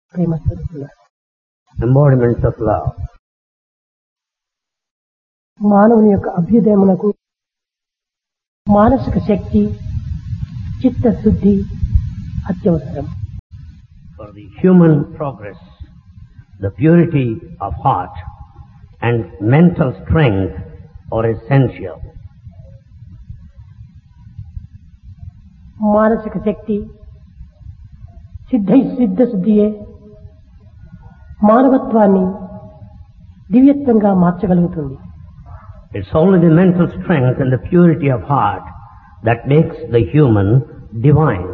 ప్రేమ స్వరూపులారా. embodiments of love. మానవుని యొక్క అభ్యుదయమునకు మానసిక శక్తి చిత్తశుద్ధి అత్యవసరం For the human progress, the purity of heart and mental strength are essential. మానసిక శక్తి సిద్ధ సిద్ధ శుద్ధియే మానవత్వాన్ని దివ్యత్వంగా మార్చగలుగుతుంది It's only the mental strength and the purity of heart that makes the human divine.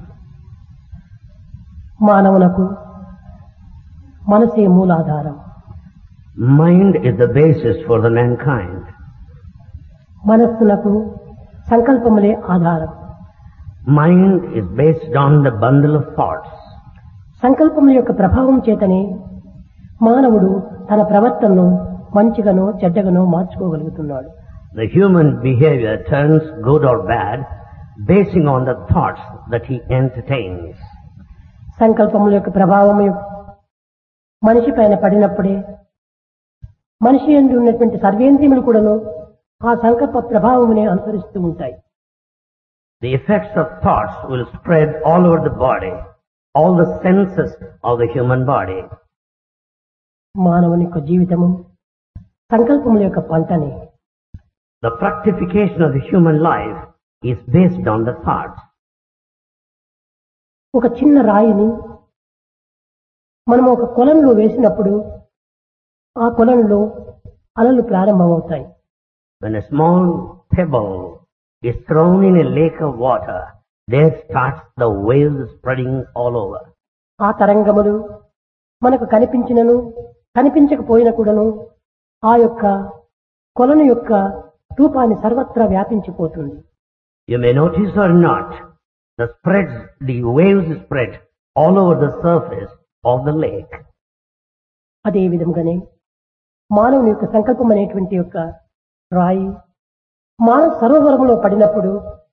మానవునకు మనసే మూలాధారం Mind is the basis for the mankind. మనస్సునకు సంకల్పములే ఆధారం Mind is based on the bundle of thoughts. సంకల్పముల యొక్క ప్రభావం చేతనే మానవుడు తన ప్రవర్తనను మంచిగానో చెడ్డగానో మార్చుకోగలుగుతున్నాడు The human behavior turns good or bad basing on the thoughts that he entertains. సంకల్పముల యొక్క ప్రభావం మనిషి పైన పడినప్పుడే మనిషి ఎందు ఉన్నటువంటి సర్వేంద్రియములు కూడాను ఆ సంకల్ప ప్రభావమునే అనుసరిస్తూ ఉంటాయి The effects of thoughts will spread all over the body, all the senses of the human body. మానవుని యొక్క జీవితము సంకల్పముల యొక్క పంటనే The fructification of the human life is based on the thoughts. ఒక చిన్న రాయిని మనం ఒక కొలంలో వేసినప్పుడు ఆ కొలంలో అలలు ప్రారంభమవుతాయి When a small pebble is thrown in a lake of water, there starts the waves spreading all over. ఆ తరంగములు మనకు కనిపించినను కనిపించకపోయిన కూడాను ఆ యొక్క కొలను యొక్క రూపాన్ని సర్వత్రా వ్యాపించిపోతుంది You may notice or not, the spreads, the waves spread all over the surface of the lake. అదే విధంగానే మానవుని యొక్క సంకల్పం అనేటువంటి యొక్క రాయి మానవ సరోవరంలో పడినప్పుడు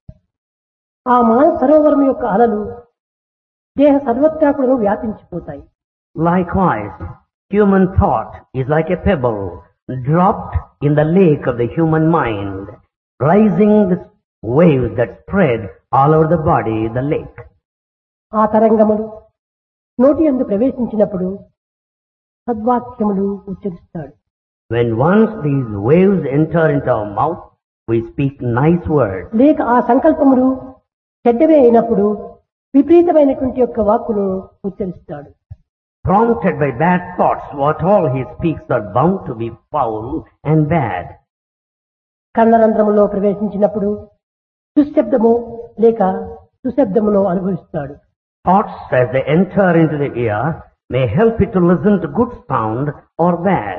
ఆ మానవ సరోవరం యొక్క అలలు దేహ సర్వత్రా కూడా వ్యాపించిపోతాయి Likewise, human thought is like a pebble dropped in the lake of the human mind, rising the waves that spread all over the body, the lake. ఆ తరంగములు నోటి అందు ప్రవేశించినప్పుడు సద్వాక్యములు ఉచ్చరిస్తాడు When once these waves enter into our mouth, we speak nice words. లేక ఆ సంకల్పములు చెడ్డవే అయినప్పుడు విపరీతమైనటువంటి యొక్క వాక్కును ఉచ్చరిస్తాడు Prompted by bad thoughts, what all he speaks are bound to be foul and bad. కర్ణరంధ్రములో ప్రవేశించినప్పుడు దుశ్శబ్దము లేక సుశబ్దమును అనుభవిస్తాడు Thoughts as they enter into the ear may help it to listen to good sound or bad.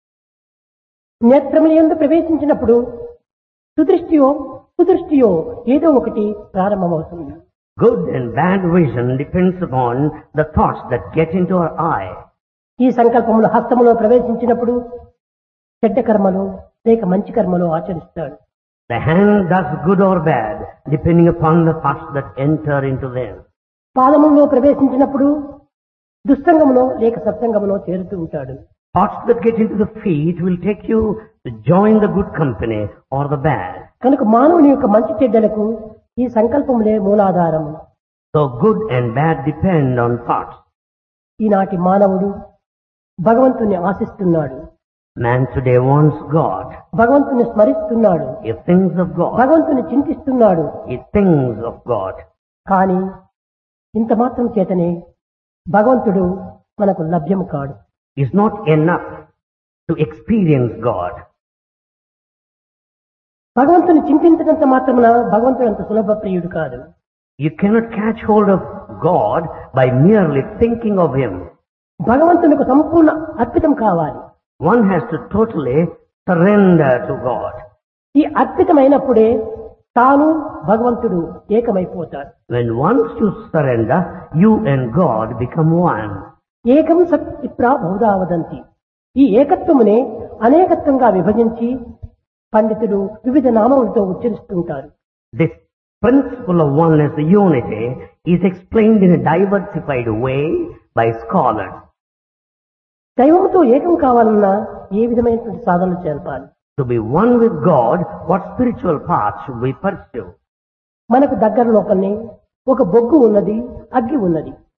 నేత్రముల యందు ప్రవేశించినప్పుడు సుదృష్టియో కుదృష్టియో ఏదో ఒకటి ప్రారంభమవుతుంది Good and bad vision depends upon the thoughts that get into our eye. ఈ సంకల్పములు హస్తములో ప్రవేశించినప్పుడు చెడ్డ కర్మలు లేక మంచి కర్మలు ఆచరిస్తాడు The hand does good or bad depending upon the thoughts that enter into them. పాదములో ప్రవేశించినప్పుడు దుస్సంగములో లేక సత్సంగములో చేరుతూ ఉంటాడు Thoughts that get into the feet will take you to join the good company or the bad. కనుక మానవుని యొక్క మంచి చెడ్డలకు ఈ సంకల్పములే మూలాధారము So good and bad depend on thoughts. ఈనాటి మానవుడు భగవంతుని ఆశిస్తున్నాడు Man today wants God. భగవంతుని స్మరిస్తున్నాడు He thinks of God. భగవంతుని చింతిస్తున్నాడు He thinks of God. కానీ ఇంత మాత్రం చేతనే భగవంతుడు మనకు లభ్యం కాడు It's not enough to experience God. భగవంతుని చింతించినంత మాత్రమున భగవంతుడు అంత సులభ ప్రియుడు కాదు You cannot catch hold of God by merely thinking of Him. భగవంతునికి సంపూర్ణ అర్పితం కావాలి One has to totally surrender to God. ఈ అర్పితమైనప్పుడే తాను భగవంతుడు ఏకమైపోతాడు When once you surrender, you and God become one. ఏకం సత్ విప్రా బహుదా వదంతి ఈ ఏకత్వమునే అనేకత్వంగా విభజించి పండితులు వివిధ నామములతో ఉచ్చరిస్తుంటారు This principle of oneness, the unity, is explained in a diversified way by scholars. దైవంతో ఏకం కావాలన్నా ఏ విధమైనటువంటి సాధనలు చేర్పాలి To be one with God, what spiritual path should we pursue? మనకు దగ్గర లోపలనే ఒక బొగ్గు ఉన్నది అగ్గి ఉన్నది